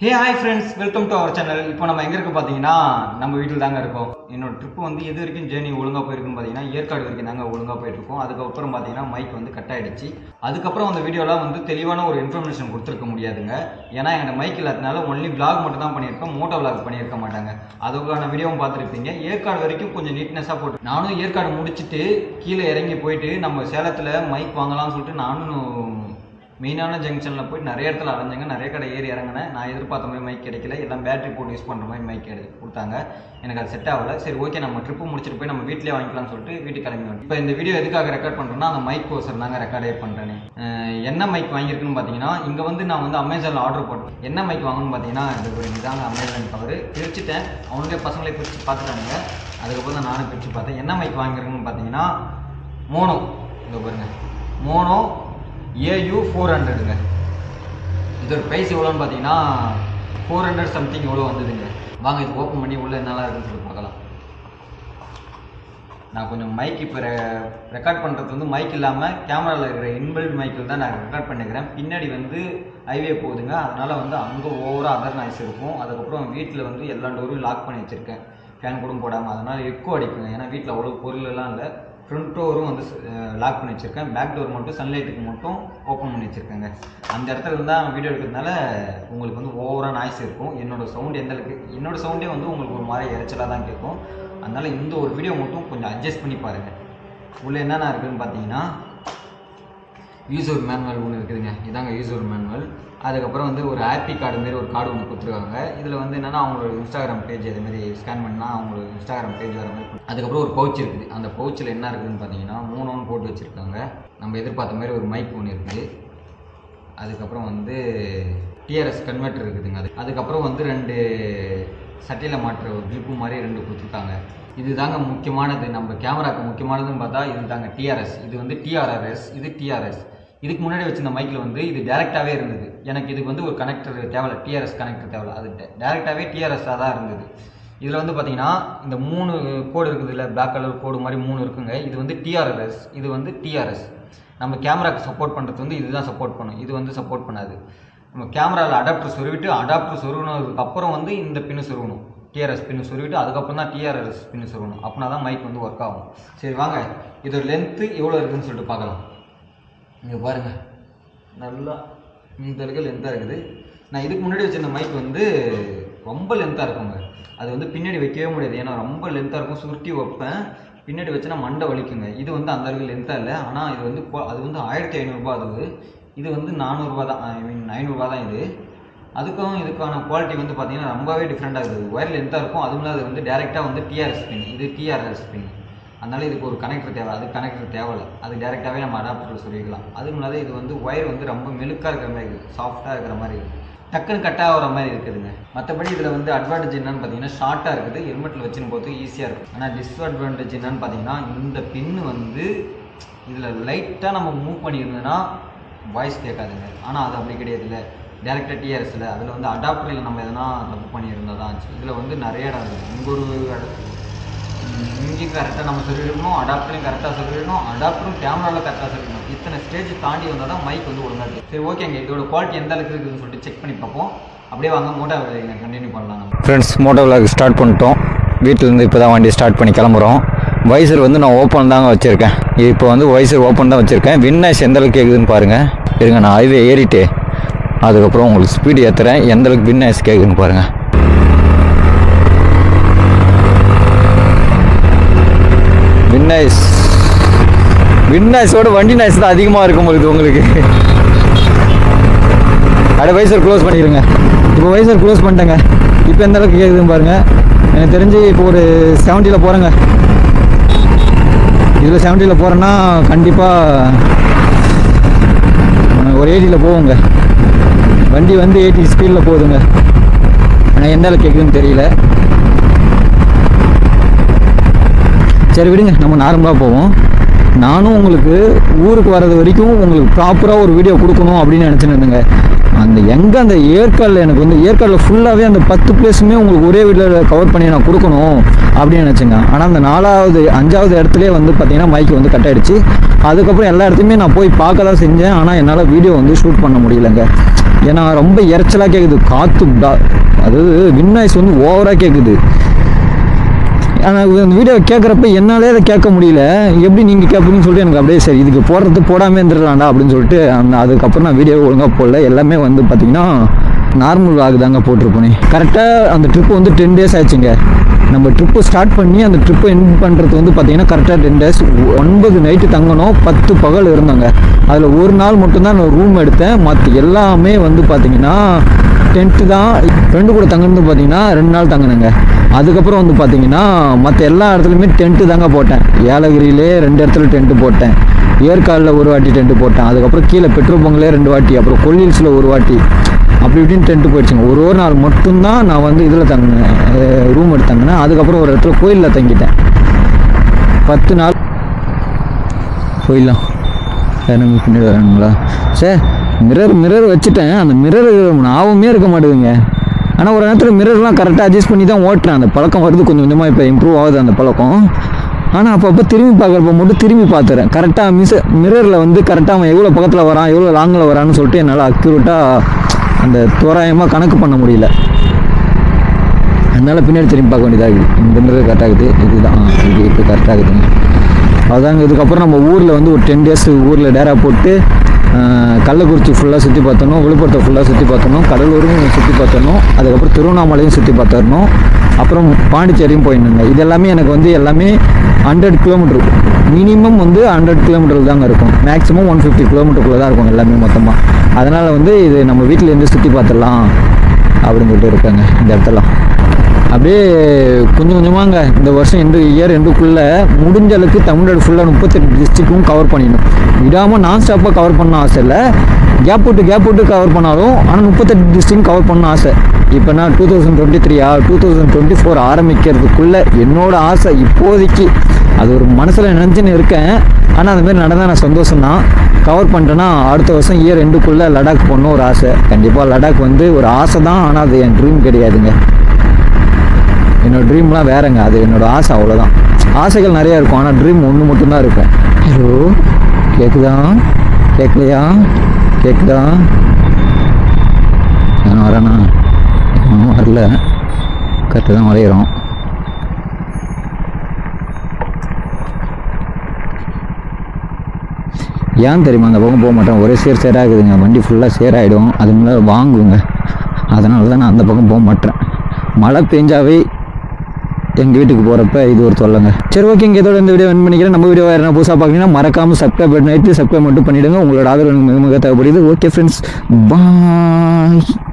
Hey hi friends welcome to our channel இப்போ நம்ம எங்கே இருக்கு பார்த்தீங்கன்னா நம்ம வீட்டில் தாங்க இருக்கோம் என்னோட ட்ரிப் வந்து எது வரைக்கும் ஜேர்னி ஒழுங்காக போயிருக்குன்னு பார்த்தீங்கன்னா ஏற்காடு வரைக்கும் தாங்க ஒழுங்காக போயிட்டு இருக்கோம் அதுக்கப்புறம் பார்த்தீங்கன்னா மைக் வந்து கட் ஆயிடுச்சு அதுக்கப்புறம் அந்த வீடியோலாம் வந்து தெளிவான ஒரு இன்ஃபர்மேஷன் கொடுத்துருக்க முடியாதுங்க ஏன்னா என் மைக் இல்லாதனால ஒன்லி vlog மட்டும் தான் பண்ணியிருக்கோம் மோட்டோ vlog பண்ணியிருக்க மாட்டாங்க அதுக்கான வீடியோவும் பார்த்துருப்பீங்க ஏற்காடு வரைக்கும் கொஞ்சம் நீட்னஸாக போட்டு நானும் ஏற்காடு முடிச்சுட்டு கீழே இறங்கி போயிட்டு நம்ம சேலத்தில் மைக் வாங்கலாம்னு சொல்லிட்டு நானும் மெயினான ஜங்ஷனில் போய் நிறைய இடத்துல அலைஞ்சங்க நிறைய கடை ஏறி இறங்கினேன் நான் எதிர்பார்த்த மாதிரி மைக் கிடைக்கல எல்லாம் பேட்டரி போட்டு யூஸ் பண்ணுற மாதிரி மைக் எடு கொடுத்தாங்க எனக்கு அது செட் ஆகல சரி ஓகே நம்ம ட்ரிப்பு முடிச்சுட்டு போய் நம்ம வீட்டிலே வாங்கிக்கலாம்னு சொல்லிட்டு வீட்டுக்கு கிளம்பி வந்துட்டோம். இப்போ இந்த வீடியோ எதுக்காக ரெக்கார்ட் பண்ணுறேன்னா அந்த மைக் கோசர் தாங்க ரெக்கார்டே பண்ணுறேனே என்ன மைக் வாங்கியிருக்குன்னு பார்த்தீங்கன்னா இங்கே வந்து நான் வந்து அமேசானில் ஆர்டர் போட்டேன் என்ன மைக் வாங்கணும்னு பார்த்தீங்கன்னா இது ஒரு இதாங்க அமேசான் கவர் பிரிச்சுட்டேன் அவங்களே பசங்களே பிரித்து பார்த்துட்டாங்க அதுக்கப்புறம் தான் நானும் பிரித்து பார்த்தேன் என்ன மைக் வாங்கியிருக்குன்னு பார்த்தீங்கன்னா மோனோ இங்கே பாருங்க மோனோ ஏயு ஃபோர் ஹண்ட்ரடுங்க இதோட ப்ரைஸ் எவ்வளோன்னு பார்த்தீங்கன்னா ஃபோர் ஹண்ட்ரட் சம்திங் எவ்வளோ வந்ததுங்க வாங்க இது ஓப்பன் பண்ணி உள்ள என்னலாம் இருக்குன்னு சொல்லி பார்க்கலாம் நான் கொஞ்சம் மைக் இப்போ ரெக்கார்ட் பண்ணுறது வந்து மைக் இல்லாமல் கேமராவில் இருக்கிற இன்பில்ட் மைக்கில் தான் நான் ரெக்கார்ட் பண்ணிக்கிறேன் பின்னாடி வந்து ஹைவே போகுதுங்க அதனால் வந்து அங்கே ஓவராக அதர் நாய்ஸ் இருக்கும் அதுக்கப்புறம் வீட்டில் வந்து எல்லா டோரும் லாக் பண்ணி வச்சுருக்கேன் ஃபேன் கூட போடாமல் அதனால் எக்கோ அடிக்குங்க ஏன்னா வீட்டில் அவ்வளோ பொருள் எல்லாம் இல்லை ஃப்ரண்ட் டோரும் வந்து லாக் பண்ணி வச்சுருக்கேன் பேக் டோர் மட்டும் சன்லைட்டுக்கு மட்டும் ஓப்பன் பண்ணி வச்சுருக்கேங்க அந்த இடத்துல இருந்தால் வீடியோ எடுக்கிறதுனால உங்களுக்கு வந்து ஓவராக நாய்ஸ் இருக்கும் என்னோட சவுண்ட் எந்த அளவுக்கு என்னோட சவுண்டே வந்து உங்களுக்கு ஒரு மாதிரி இறைச்சலாக தான் கேட்கும் அதனால இந்த ஒரு வீடியோ மட்டும் கொஞ்சம் அட்ஜஸ்ட் பண்ணி பாருங்கள் உள்ள என்னென்ன இருக்குதுன்னு பார்த்தீங்கன்னா யூசர் மேனுவல் ஒன்று இருக்குதுங்க இதாங்க யூசர் மேனுவல் அதுக்கப்புறம் வந்து ஒரு ஹாப்பி கார்டு மாரி ஒரு கார்டு ஒன்று கொடுத்துருக்காங்க இதில் வந்து என்னென்னா அவங்களோட இன்ஸ்டாகிராம் பேஜ் மாதிரி ஸ்கேன் பண்ணால் அவங்களோட இன்ஸ்டாகிராம் பேஜ் வர மாதிரி கொடுத்து- அதுக்கப்புறம் ஒரு பவுச் இருக்குது அந்த பவுச்சில் என்ன இருக்குதுன்னு பார்த்தீங்கன்னா மூணு ஒன்று போட்டு வச்சுருக்காங்க நம்ம எதிர்பார்த்த மாதிரி ஒரு மைக் ஒன்று இருக்குது அதுக்கப்புறம் வந்து டிஆர்எஸ் கன்வெர்ட்டர் இருக்குதுங்க அது அதுக்கப்புறம் வந்து ரெண்டு சட்டையில் மாட்டுற ஒரு கிளிப்பு மாதிரி ரெண்டு கொடுத்துருக்காங்க இது தாங்க முக்கியமானது நம்ம கேமராக்கு முக்கியமானதுன்னு பார்த்தா இது தாங்க டிஆர்எஸ் இது வந்து டிஆர்ஆர்எஸ் இது டிஆர்எஸ் இதுக்கு முன்னாடி வச்சிருந்த மைக்கில் வந்து இது டேரெக்டாகவே இருந்தது எனக்கு இதுக்கு வந்து ஒரு கனெக்டர் தேவையில்ல டிஆர்எஸ் கனெக்டர் தேவையில்ல அது டேரெக்டாகவே டிஆர்எஸ்ஸாக தான் இருந்தது இதில் வந்து பார்த்தீங்கன்னா இந்த மூணு கோடு இருக்குது இல்லை பிளாக் கலர் கோடு மாதிரி மூணு இருக்குங்க இது வந்து டிஆர்எஸ் இது வந்து டிஆர்எஸ் நம்ம கேமராக்கு சப்போர்ட் பண்ணுறது வந்து இதுதான் சப்போர்ட் பண்ணும் இது வந்து சப்போர்ட் பண்ணாது நம்ம கேமராவில் அடாப்டர் சொருவிட்டு அடாப்டர் சொருவினதுக்கு அப்புறம் வந்து இந்த பின்னு சொருகணும் டிஆர்எஸ் பின்னு சொருவிட்டு அதுக்கப்புறம் தான் டிஆர்எஸ் பின்னு சொருகணும் அப்படின்னா தான் மைக் வந்து ஒர்க் ஆகும் சரி வாங்க இதோட லென்த்து எவ்வளோ இருக்குதுன்னு சொல்லிட்டு பார்க்கலாம் இங்கே பாருங்கள் நல்லா இந்த அளவுக்கு லென்த்தாக இருக்குது நான் இதுக்கு முன்னாடி வச்சிருந்த மைக் வந்து ரொம்ப லென்த்தாக இருக்குங்க அது வந்து பின்னாடி வைக்கவே முடியாது ஏன்னா ரொம்ப லென்த்தாக இருக்கும் சுருட்டி வைப்பேன் பின்னாடி வச்சுனா மண்டை வலிக்குங்க இது வந்து அந்த அளவுக்கு லென்த்தாக இல்லை ஆனால் இது வந்து கொ- அது வந்து ஆயிரத்தி ஐநூறுரூபா அது இது வந்து நானூறுரூவா தான் ஐ மீன் ஐநூறுரூவா தான் இது அதுக்கும் இதுக்கான குவாலிட்டி வந்து பார்த்தீங்கன்னா ரொம்பவே டிஃப்ரெண்ட்டாக இருக்குது ஒயர் லென்த்தாக இருக்கும் அதுவும் இல்லாத வந்து டேரெக்டாக வந்து டிஆர்எஸ் பின் இது டிஆர்எஸ் பின் அதனால இதுக்கு ஒரு கனெக்டர் தேவை அது கனெக்டர் தேவையில்ல அது டேரெக்டாகவே நம்ம அடாப்டர் சொல்லிக்கலாம் அதுவும் இல்லாத இது வந்து ஒயர் வந்து ரொம்ப மெலுக்காக இருக்கிற மாதிரி இருக்குது சாஃப்டாக இருக்கிற மாதிரி இருக்குது டக்குன்னு கட் ஆகிற மாதிரி இருக்குதுங்க மற்றபடி இதில் வந்து அட்வான்டேஜ் என்னன்னு பார்த்தீங்கன்னா ஷார்ட்டாக இருக்குது ஹெல்மெட்டில் வச்சுன்னு போது ஈஸியாக இருக்கும் ஆனால் டிஸ்அட்வான்டேஜ் என்னன்னு பார்த்தீங்கன்னா இந்த பின்னு வந்து இதில் லைட்டாக நம்ம மூவ் பண்ணியிருந்தோன்னா வாய்ஸ் கேட்காதுங்க ஆனால் அது அப்படி கிடையாது இல்லை டேரெக்டாக டிஆர்எஸில் அதில் வந்து அடாப்டரில் நம்ம எதனா தப்பு பண்ணியிருந்தா தான் ஆச்சு இதில் வந்து நிறைய இடம் இருக்குது இங்கே ஒரு இடம் இங்கேயும் கரெக்டாக நம்ம சொல்லிடணும் அடாப்டரையும் கரெக்டாக சொல்லிடணும் அடாப்டரும் கேமராவில் கரெக்டாக சொல்லிடணும் இத்தனை ஸ்டேஜ் தாண்டி வந்தால் தான் மைக் வந்து ஒழுங்காக இருக்குது சரி ஓகேங்க இதோட குவாலிட்டி எந்த அளவுக்கு இருக்குதுன்னு சொல்லிட்டு செக் பண்ணி பார்ப்போம் அப்படியே வாங்க மோட்டோ கண்டினியூ பண்ணலாம் நம்ம ஃப்ரெண்ட்ஸ் மோட்டோ விலாக் ஸ்டார்ட் பண்ணிட்டோம் வீட்டிலேருந்து இப்போ தான் வண்டி ஸ்டார்ட் பண்ணி கிளம்புறோம் வைசர் வந்து நான் ஓப்பன் தாங்க வச்சுருக்கேன் இப்போ வந்து வைசர் ஓப்பன் தான் வச்சுருக்கேன் வின்னஸ் எந்த அளவுக்கு கேட்குதுன்னு பாருங்கள் இருங்க நான் ஹைவே ஏறிட்டு அதுக்கப்புறம் உங்களுக்கு ஸ்பீடு ஏற்றுறேன் எந்த அளவுக்கு வின்னஸ் கேட்குதுன்னு பாருங்கள் வின்னஸ் வின்னஸோட வண்டி நாய்ஸ் தான் அதிகமாக இருக்கும் பொழுது உங்களுக்கு அப்படியே வைசர் க்ளோஸ் பண்ணிடுங்க இப்போ வைசர் க்ளோஸ் பண்ணிட்டேங்க இப்போ எந்த அளவுக்கு கேட்குதுன்னு பாருங்கள் எனக்கு தெரிஞ்சு இப்போ ஒரு செவன்ட்டியில் போகிறேங்க இதில் செவன்ட்டியில் போகிறேன்னா கண்டிப்பாக ஒரு எயிட்டியில் போகுங்க வண்டி வந்து எயிட்டி ஸ்பீடில் போகுதுங்க ஆனால் எந்த அளவுக்கு கேட்குதுன்னு தெரியல சரி விடுங்க நம்ம நார்மலாக போவோம் நானும் உங்களுக்கு ஊருக்கு வர்றது வரைக்கும் உங்களுக்கு ப்ராப்பராக ஒரு வீடியோ கொடுக்கணும் அப்படின்னு நினச்சின்னு இருந்தேங்க அந்த எங்கே அந்த ஏற்காடில் எனக்கு வந்து ஏற்காடில் ஃபுல்லாகவே அந்த பத்து பிளேஸுமே உங்களுக்கு ஒரே வீட்டில் கவர் பண்ணி நான் கொடுக்கணும் அப்படின்னு நினச்சேங்க ஆனால் அந்த நாலாவது அஞ்சாவது இடத்துலேயே வந்து பார்த்தீங்கன்னா மைக்கு வந்து கட் ஆயிடுச்சு அதுக்கப்புறம் எல்லா இடத்தையுமே நான் போய் பார்க்க தான் செஞ்சேன் ஆனால் என்னால் வீடியோ வந்து ஷூட் பண்ண முடியலங்க ஏன்னா ரொம்ப இறைச்சலாக கேட்குது காற்று அதாவது வின்னாய்ஸ் வந்து ஓவராக கேட்குது ஆனால் இந்த வீடியோ கேட்குறப்ப என்னாலே அதை கேட்க முடியல எப்படி நீங்கள் கேட்பீங்கன்னு சொல்லிட்டு எனக்கு அப்படியே சரி இதுக்கு போடுறது போடாமல் இருந்துடலாம்டா அப்படின்னு சொல்லிட்டு அந்த அதுக்கப்புறம் நான் வீடியோ ஒழுங்காக போடல எல்லாமே வந்து பார்த்தீங்கன்னா நார்மல் வாக் தாங்க போட்டிருப்பேனே கரெக்டாக அந்த ட்ரிப்பு வந்து டென் டேஸ் ஆச்சுங்க நம்ம ட்ரிப்பு ஸ்டார்ட் பண்ணி அந்த ட்ரிப்பை எண்ட் பண்ணுறது வந்து பார்த்தீங்கன்னா கரெக்டாக டென் டேஸ் ஒன்பது நைட்டு தங்கணும் பத்து பகல் இருந்தாங்க அதில் ஒரு நாள் மட்டும்தான் நான் ரூம் எடுத்தேன் மற்ற எல்லாமே வந்து பார்த்தீங்கன்னா டென்ட்டு தான் ஃப்ரெண்டு கூட தங்கினது பார்த்தீங்கன்னா ரெண்டு நாள் தங்கினேங்க அதுக்கப்புறம் வந்து பார்த்தீங்கன்னா மற்ற எல்லா இடத்துலையுமே டென்ட்டு தாங்க போட்டேன் ஏலகிரியிலே ரெண்டு இடத்துல டென்ட்டு போட்டேன் ஏற்காடில் ஒரு வாட்டி டென்ட்டு போட்டேன் அதுக்கப்புறம் கீழே பெட்ரோல் பங்கிலே ரெண்டு வாட்டி அப்புறம் கொல்லில்ஸில் ஒரு வாட்டி அப்படி இப்படின்னு டென்ட்டு போயிடுச்சுங்க ஒரு ஒரு நாள் மட்டும்தான் நான் வந்து இதில் தங்கினேன் ரூம் எடுத்து தங்கினேன் அதுக்கப்புறம் ஒரு இடத்துல கோயிலில் தங்கிட்டேன் பத்து நாள் போயிடலாம் எனக்கு பின்னாடி வரணுங்களா சார் மிரர் மிரர் வச்சுட்டேன் அந்த மிரர் ஞாபகமே இருக்க மாட்டேங்குங்க ஆனால் ஒரு நேரத்தில் மிரர்லாம் கரெக்டாக அட்ஜஸ்ட் பண்ணி தான் ஓட்டுறேன் அந்த பழக்கம் வருது கொஞ்சம் கொஞ்சமாக இப்போ இம்ப்ரூவ் ஆகுது அந்த பழக்கம் ஆனால் அப்பப்போ திரும்பி பார்க்குறப்ப மட்டும் திரும்பி பார்த்துறேன் கரெக்டாக மிஸ் மிரரில் வந்து கரெக்டாக அவன் எவ்வளோ பக்கத்தில் வரான் எவ்வளோ லாங்கில் வரான்னு சொல்லிட்டு என்னால் அக்யூரேட்டாக அந்த தோராயமாக கணக்கு பண்ண முடியல அதனால் பின்னாடி திரும்பி பார்க்க வேண்டியதாக இருக்குது இந்த மிரர் கரெக்டாகுது இதுதான் ஆ, இது இப்போ கரெக்டாகுதுங்க அதாங்க இதுக்கப்புறம் நம்ம ஊரில் வந்து ஒரு டென் டேஸ் ஊரில் டேரா போட்டு ஆஹ், கள்ளக்குறிச்சி ஃபுல்லாக சுற்றி பார்த்தணும் விழுப்புரத்தை ஃபுல்லாக சுற்றி பார்த்தணும் கடலூரும் சுற்றி பார்த்தணும் அதுக்கப்புறம் திருவண்ணாமலையும் சுற்றி பார்த்தரணும் அப்புறம் பாண்டிச்சேரியும் போயிடணுங்க இது எல்லாமே எனக்கு வந்து எல்லாமே ஹண்ட்ரட் கிலோமீட்டர் மினிமம் வந்து ஹண்ட்ரட் கிலோமீட்டர் தாங்க இருக்கும் மேக்ஸிமம் ஒன் ஃபிஃப்டி கிலோமீட்டருக்குள்ளே தான் இருக்கும் எல்லாமே மொத்தமாக அதனால் வந்து இது நம்ம வீட்டிலேருந்து சுற்றி பார்த்துடலாம் அப்படின்னு சொல்லிட்டு இருக்காங்க இந்த இடத்தெல்லாம் அப்படியே கொஞ்சம் கொஞ்சமாங்க இந்த வருஷம் எண்டு இயர் எண்டுக்குள்ளே முடிஞ்ச அளவுக்கு தமிழ்நாடு ஃபுல்லாக முப்பத்தெட்டு டிஸ்ட்ரிக்டும் கவர் பண்ணிடணும் விடாமல் நான் ஸ்டாப்பாக கவர் பண்ண ஆசை இல்லை கேப் விட்டு கேப் விட்டு கவர் பண்ணாலும் ஆனால் முப்பத்தெட்டு டிஸ்ட்ரிக்ட் கவர் பண்ண ஆசை இப்போ நான் டூ தௌசண்ட் டுவெண்ட்டி த்ரீயா டூ தௌசண்ட் டுவெண்ட்டி ஃபோர் ஆரம்பிக்கிறதுக்குள்ளே என்னோட ஆசை இப்போதைக்கு அது ஒரு மனசில் நினச்சின்னு இருக்கேன் ஆனால் அந்த மாதிரி நடந்தால் நான் சந்தோஷம் தான் கவர் பண்ணிட்டேன்னா அடுத்த வருஷம் இயர் எண்டுக்குள்ளே லடாக் போகணும் ஒரு ஆசை கண்டிப்பாக லடாக் வந்து ஒரு ஆசை தான் ஆனால் அது என் ட்ரீம் கிடையாதுங்க என்னோட ட்ரீம்லாம் வேறங்க அது என்னோட ஆசை அவ்வளோதான் ஆசைகள் நிறையா இருக்கும் ஆனால் ட்ரீம் ஒன்று மட்டும்தான் இருக்கும் ஹலோ கேட்குதா கேட்கலையா கேட்குதா நான் வரேண்ணா இன்னும் வரல கரெக்டாக தான் வரைகிறோம் ஏன் தெரியுமா அந்த பக்கம் போக மாட்டேன் ஒரே சேர் சேராகுதுங்க வண்டி ஃபுல்லாக சேராயிடும் அது மேலே வாங்குங்க அதனால தான் நான் அந்த பக்கம் போக மாட்டேன் மழை பெஞ்சாவே எங்கள் வீட்டுக்கு போகிறப்ப இது ஒரு தொல்லைங்க சரி ஓகேங்க இதோட இந்த வீடியோ வன் பண்ணிக்கிறேன் நம்ம வீடியோ வேறு புதுசாக பார்க்குறீங்கன்னா மறக்காமல் சப்ஸ்கிரைப் பண்ணிட்டு சப்ஸ்கிரைப் மட்டும் பண்ணிவிடுங்க உங்களோட ஆதரவு எனக்கு மிக மிக தேவைப்படுது ஓகே ஃப்ரெண்ட்ஸ் பாய்